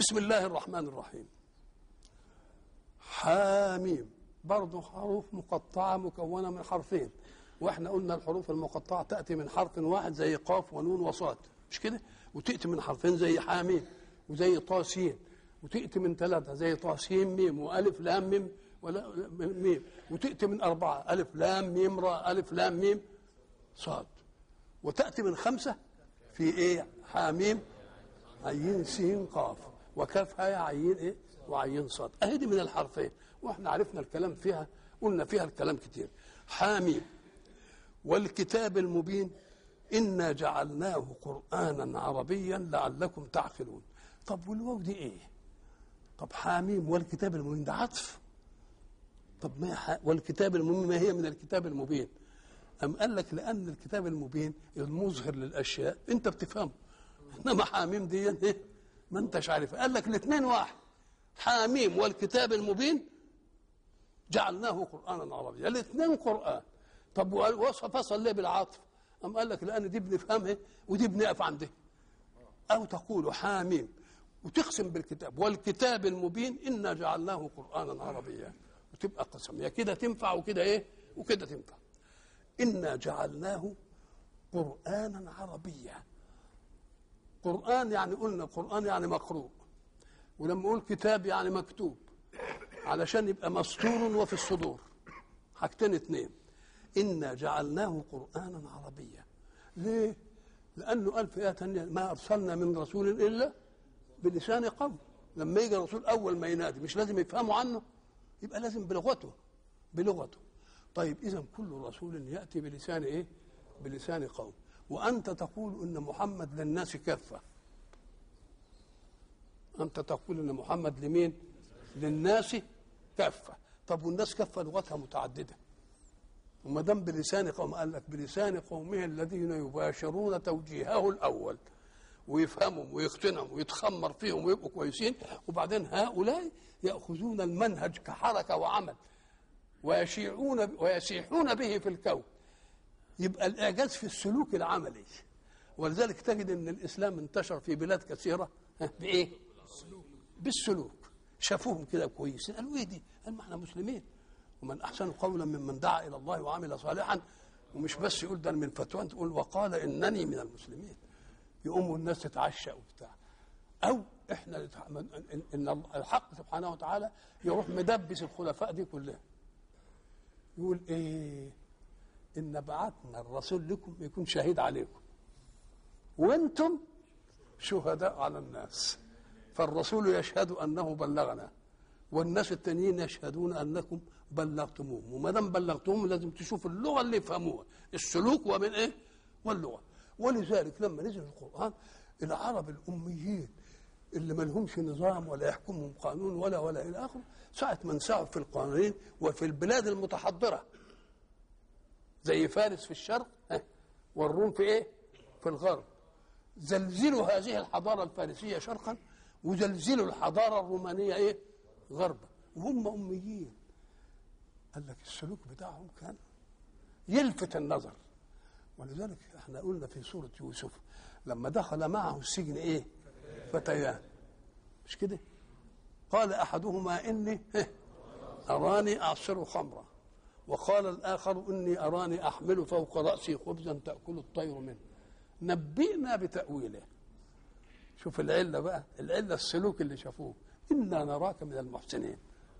بسم الله الرحمن الرحيم حاميم برضه حروف مقطعة مكونة من حرفين واحنا قلنا الحروف المقطعة تأتي من حرف واحد زي قاف ونون وصاد مش كده وتأتي من حرفين زي حاميم وزي طاسين وتأتي من ثلاثة زي طاسين ميم وألف لام ميم ولا ميم وتأتي من أربعة ألف لام ميم راء ألف لام ميم صاد وتأتي من خمسة في إيه حاميم عين سين قاف وكاف هاء عين ايه وعين صاد اهي دي من الحرفين واحنا عرفنا الكلام فيها قلنا فيها الكلام كتير حاميم والكتاب المبين انا جعلناه قرانا عربيا لعلكم تعقلون طب والواو دي ايه طب حاميم والكتاب المبين ده عطف طب ما ح... والكتاب المبين ما هي من الكتاب المبين أم قال لك لأن الكتاب المبين المظهر للأشياء أنت بتفهمه إنما حاميم دي إيه؟ ما أنتش عارف قال لك الاثنين واحد حاميم والكتاب المبين جعلناه قرآنا عربيا الاثنين قرآن طب وصف فصل ليه بالعطف أم قال لك لأن دي بنفهمها ودي بنقف عندها أو تقول حاميم وتقسم بالكتاب والكتاب المبين إنا جعلناه قرآنا عربيا وتبقى قسم يا كده تنفع وكده إيه وكده تنفع إنا جعلناه قرآنا عربيا قرآن يعني قلنا قرآن يعني مقروء ولما نقول كتاب يعني مكتوب علشان يبقى مسطور وفي الصدور حاجتين اتنين إنا جعلناه قرآنا عربيا ليه؟ لأنه قال في آية تانية ما أرسلنا من رسول إلا بلسان قوم لما يجي الرسول أول ما ينادي مش لازم يفهموا عنه يبقى لازم بلغته بلغته طيب إذا كل رسول يأتي بلسان إيه؟ بلسان قوم وأنت تقول أن محمد للناس كافة أنت تقول أن محمد لمين؟ للناس كافة طب والناس كافة لغتها متعددة وما دام بلسان قوم قال لك بلسان قومه الذين يباشرون توجيهه الأول ويفهمهم ويقتنعهم ويتخمر فيهم ويبقوا كويسين وبعدين هؤلاء يأخذون المنهج كحركة وعمل ويشيعون ويسيحون به في الكون يبقى الاعجاز في السلوك العملي ولذلك تجد ان الاسلام انتشر في بلاد كثيره بايه؟ بالسلوك شافوهم كده كويسين قالوا ايه دي؟ قال ما احنا مسلمين ومن احسن قولا ممن دعا الى الله وعمل صالحا ومش بس يقول ده من فتوى تقول وقال انني من المسلمين يقوموا الناس تتعشى وبتاع او احنا ان الحق سبحانه وتعالى يروح مدبس الخلفاء دي كلها يقول ايه ان بعثنا الرسول لكم يكون شهيد عليكم وانتم شهداء على الناس فالرسول يشهد انه بلغنا والناس التانيين يشهدون انكم بلغتموهم وما دام بلغتموهم لازم تشوفوا اللغه اللي يفهموها السلوك ومن ايه واللغه ولذلك لما نزل القران العرب الاميين اللي ما لهمش نظام ولا يحكمهم قانون ولا ولا الى اخره ساعه ما انسعوا في القوانين وفي البلاد المتحضره زي فارس في الشرق والروم في ايه؟ في الغرب زلزلوا هذه الحضاره الفارسيه شرقا وزلزلوا الحضاره الرومانيه ايه؟ غربا وهم اميين قال لك السلوك بتاعهم كان يلفت النظر ولذلك احنا قلنا في سوره يوسف لما دخل معه السجن ايه؟ فتيان مش كده؟ قال احدهما اني اراني اعصر خمرا وقال الآخر إني أراني أحمل فوق رأسي خبزا تأكل الطير منه نبئنا بتأويله شوف العلة بقى العلة السلوك اللي شافوه إنا نراك من المحسنين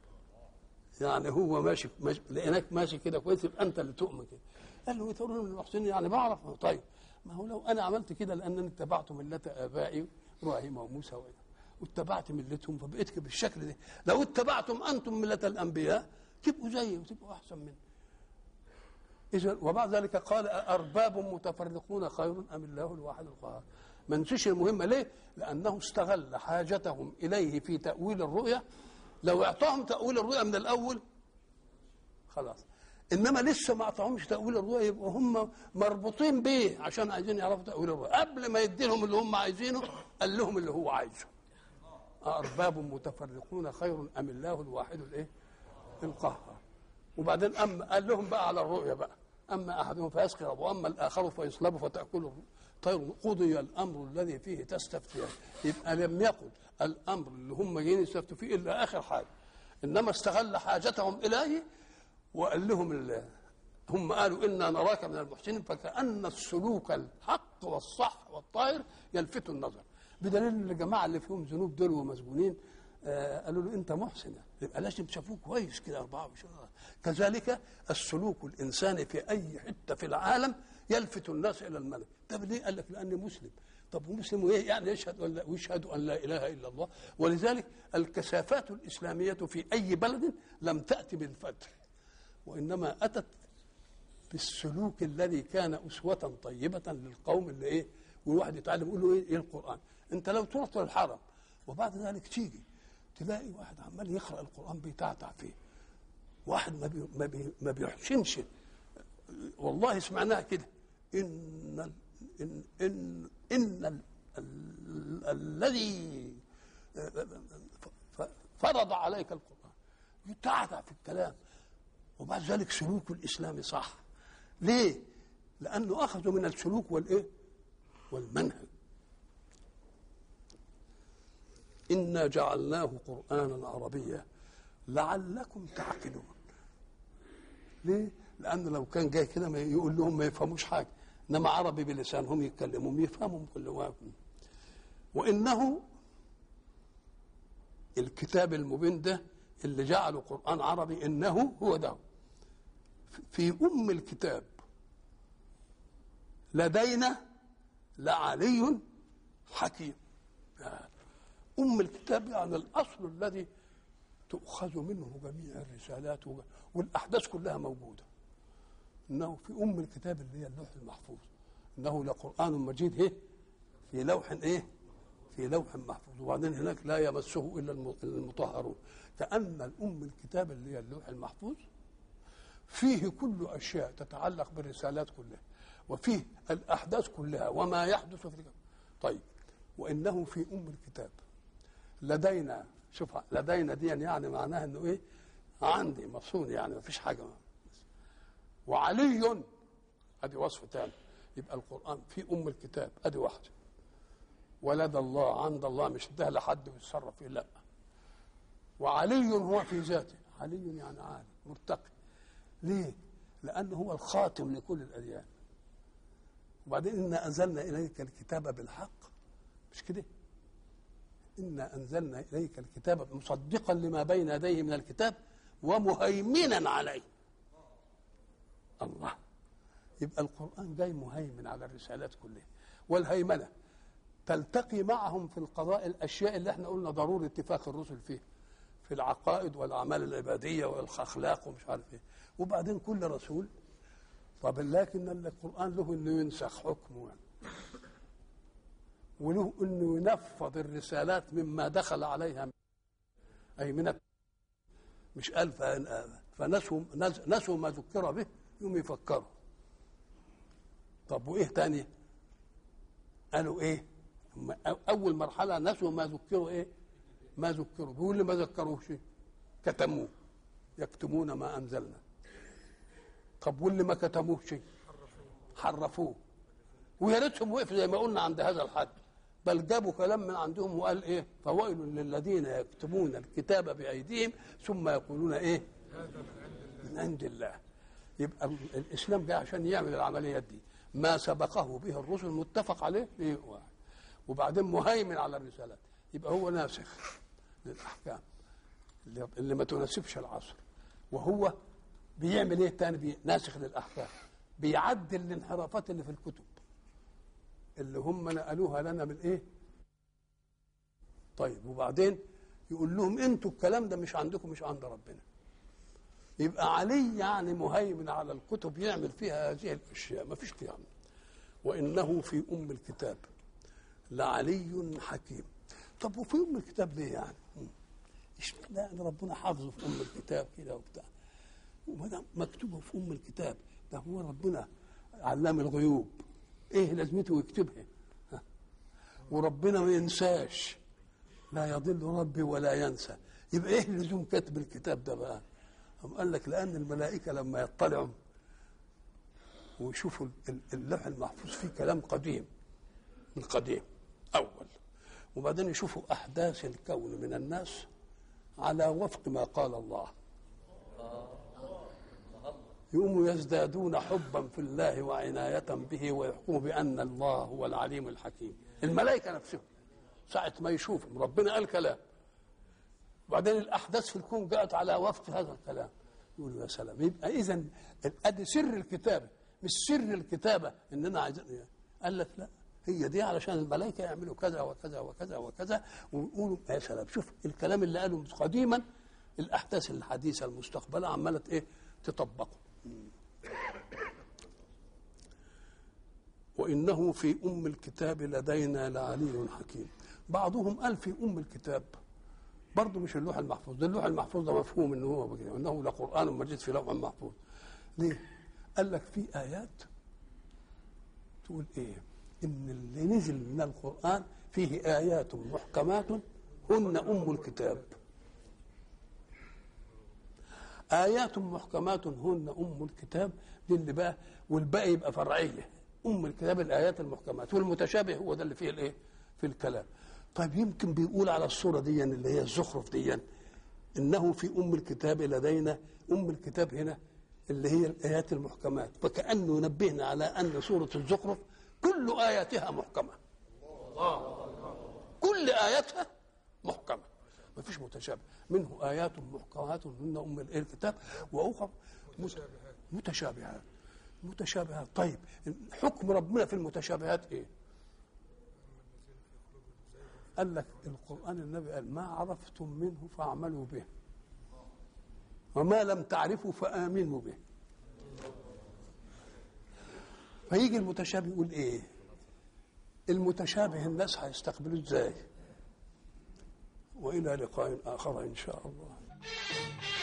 يعني هو ماشي, ماشي لقيناك ماشي كده كويس يبقى أنت اللي تؤمن كده قال له ترون من المحسنين يعني بعرف طيب ما هو لو أنا عملت كده لأنني اتبعت ملة آبائي إبراهيم وموسى وإيه واتبعت ملتهم فبقيت بالشكل ده لو اتبعتم أنتم ملة الأنبياء تبقوا زيي وتبقوا احسن مني اذا وبعد ذلك قال ارباب متفرقون خير ام الله الواحد القهار ما نسيش المهمه ليه؟ لانه استغل حاجتهم اليه في تاويل الرؤيا لو اعطاهم تاويل الرؤيا من الاول خلاص انما لسه ما اعطاهمش تاويل الرؤيا يبقوا هم مربوطين بيه عشان عايزين يعرفوا تاويل الرؤيا قبل ما يدي لهم اللي هم عايزينه قال لهم اللي هو عايزه أرباب متفرقون خير أم الله الواحد الإيه؟ القهار وبعدين أما قال لهم بقى على الرؤيا بقى أما أحدهم فيسقي ربه وأما الآخر فيصلب فتأكل طيب قضي الامر الذي فيه تستفتيان يبقى لم يقل الامر اللي هم جايين يستفتوا فيه الا اخر حاجه انما استغل حاجتهم اليه وقال لهم ال- هم قالوا انا نراك من المحسنين فكان السلوك الحق والصح والطاهر يلفت النظر بدليل ان الجماعه اللي فيهم ذنوب دول ومسجونين آه قالوا له انت محسن يبقى لازم شافوه كويس كده 24 كذلك السلوك الانساني في اي حته في العالم يلفت الناس الى الملك طب ليه قال لك لاني مسلم طب ومسلم وايه يعني يشهد ان لا ويشهد ان لا اله الا الله ولذلك الكثافات الاسلاميه في اي بلد لم تاتي بالفتح وانما اتت بالسلوك الذي كان اسوه طيبه للقوم اللي ايه والواحد يتعلم يقول له ايه, إيه القران انت لو تروح الحرم وبعد ذلك تيجي تلاقي واحد عمال يقرا القران بيتعتع فيه واحد ما بي ما, بي ما بيحسنش والله سمعناها كده ان ال- ان ان ان ال- ال- الذي ف- فرض عليك القران يتعتع في الكلام وبعد ذلك سلوك الاسلام صح ليه لانه اخذوا من السلوك والايه والمنهج انا جعلناه قرانا عربيا لعلكم تعقلون ليه لانه لو كان جاي كده ما يقول لهم ما يفهموش حاجه انما عربي بلسانهم يتكلموا يفهموا كل واحد وانه الكتاب المبين ده اللي جعله قران عربي انه هو ده في ام الكتاب لدينا لعلي حكيم ام الكتاب يعني الاصل الذي تؤخذ منه جميع الرسالات وج- والاحداث كلها موجوده انه في ام الكتاب اللي هي اللوح المحفوظ انه لقران مجيد ايه في لوح ايه في لوح محفوظ وبعدين هناك لا يمسه الا الم- المطهرون كان الام الكتاب اللي هي اللوح المحفوظ فيه كل اشياء تتعلق بالرسالات كلها وفيه الاحداث كلها وما يحدث في الكتاب طيب وانه في ام الكتاب لدينا شوف لدينا دي يعني معناها انه ايه عندي مصون يعني ما فيش حاجه وعلي ادي وصف تاني يبقى القران في ام الكتاب ادي واحده ولد الله عند الله مش اداها لحد ويتصرف فيه لا وعلي هو في ذاته علي يعني عالي مرتقي ليه؟ لأنه هو الخاتم لكل الأديان وبعدين إنا أنزلنا إليك الكتاب بالحق مش كده؟ إنا أنزلنا إليك الكتاب مصدقا لما بين يديه من الكتاب ومهيمنا عليه الله يبقى القرآن جاي مهيمن على الرسالات كلها والهيمنة تلتقي معهم في القضاء الأشياء اللي احنا قلنا ضروري اتفاق الرسل فيها في العقائد والأعمال العبادية والأخلاق ومش عارف ايه وبعدين كل رسول طب لكن القرآن له انه ينسخ حكمه يعني. وله انه ينفض الرسالات مما دخل عليها اي من الت- مش قال ف- فنسوا نس- نسوا ما ذكر به يوم يفكروا طب وايه تاني قالوا ايه هم أو- اول مرحله نسوا ما ذكروا ايه ما ذكروا بيقول لي ما ذكروش كتموه يكتمون ما انزلنا طب واللي ما كتموش حرفوه ويا ريتهم وقفوا زي ما قلنا عند هذا الحد بل جابوا كلام من عندهم وقال ايه فويل للذين يكتمون الكتاب بايديهم ثم يقولون ايه من عند الله يبقى ال- الاسلام جاي عشان يعمل العمليات دي ما سبقه به الرسل متفق عليه إيه واحد وبعدين مهيمن على الرسالات يبقى هو ناسخ للاحكام اللي, اللي ما تناسبش العصر وهو بيعمل ايه تاني بي- ناسخ للاحكام بيعدل الانحرافات اللي في الكتب اللي هم نقلوها لنا من ايه طيب وبعدين يقول لهم انتوا الكلام ده مش عندكم مش عند ربنا يبقى علي يعني مهيمن على الكتب يعمل فيها هذه الاشياء ما فيش قيام وانه في ام الكتاب لعلي حكيم طب وفي ام الكتاب ليه يعني اشمعنى ان ربنا حافظه في ام الكتاب كده وبتاع وما دام مكتوبه في ام الكتاب ده هو ربنا علام الغيوب ايه لازمته يكتبها ها؟ وربنا ما ينساش لا يضل ربي ولا ينسى يبقى ايه لزوم كتب الكتاب ده بقى هم قال لك لان الملائكه لما يطلعوا ويشوفوا ال- اللوح المحفوظ فيه كلام قديم القديم أول وبعدين يشوفوا أحداث الكون من الناس على وفق ما قال الله يقوموا يزدادون حبا في الله وعناية به ويحكموا بأن الله هو العليم الحكيم الملائكة نفسهم ساعة ما يشوفهم ربنا قال كلام وبعدين الأحداث في الكون جاءت على وفق هذا الكلام يقولوا يا سلام يبقى إذا أدي سر الكتابة مش سر الكتابة إننا عايزين قال لك لا هي دي علشان الملائكة يعملوا كذا وكذا وكذا وكذا ويقولوا يا سلام شوف الكلام اللي قاله قديما الأحداث الحديثة المستقبلة عمالة إيه تطبقه وإنه في أم الكتاب لدينا لعلي حكيم بعضهم قال في أم الكتاب برضه مش اللوح المحفوظ ده اللوح المحفوظ ده مفهوم انه هو بكده انه لقران مجيد في لوح محفوظ ليه قال لك في ايات تقول ايه ان اللي نزل من القران فيه ايات محكمات هن ام الكتاب ايات محكمات هن ام الكتاب دي اللي بقى والباقي يبقى فرعيه ام الكتاب الايات المحكمات والمتشابه هو ده اللي فيه الايه في الكلام طيب يمكن بيقول على الصورة دي اللي هي الزخرف دي إنه في أم الكتاب لدينا أم الكتاب هنا اللي هي الآيات المحكمات فكأنه ينبهنا على أن سورة الزخرف كل آياتها محكمة كل آياتها محكمة ما فيش متشابه منه آيات محكمات هن أم الكتاب وأخرى متشابهات متشابهات طيب حكم ربنا في المتشابهات إيه قال لك القرآن النبي قال ما عرفتم منه فاعملوا به وما لم تعرفوا فآمنوا به فيجي المتشابه يقول ايه المتشابه الناس هيستقبلوه ازاي والى لقاء اخر ان شاء الله